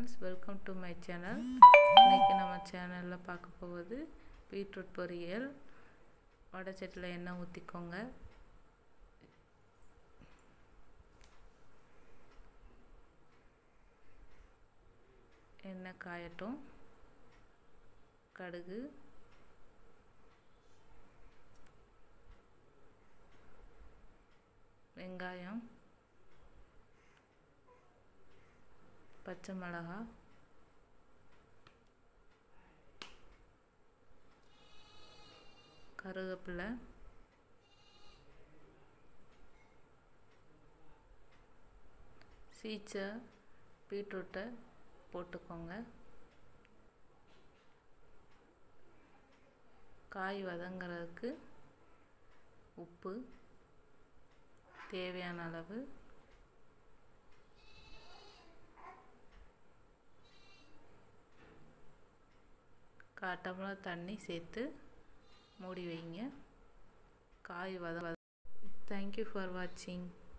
friends welcome to my channel இன்றைக்கி நம்ம சேனலில் பார்க்க போவது பீட்ரூட் பொரியல் வடைச்சட்டியில் எண்ணெய் ஊற்றிக்கோங்க எண்ணெய் காயட்டும் கடுகு வெங்காயம் பச்சை மிளகா கருவேப்பிலை சீச்சை பீட்ரூட்டை போட்டுக்கோங்க காய் வதங்கிறதுக்கு உப்பு தேவையான அளவு கால் டம்ளர் தண்ணி சேர்த்து மூடி வைங்க காய் வத வத தேங்க்யூ ஃபார் வாட்சிங்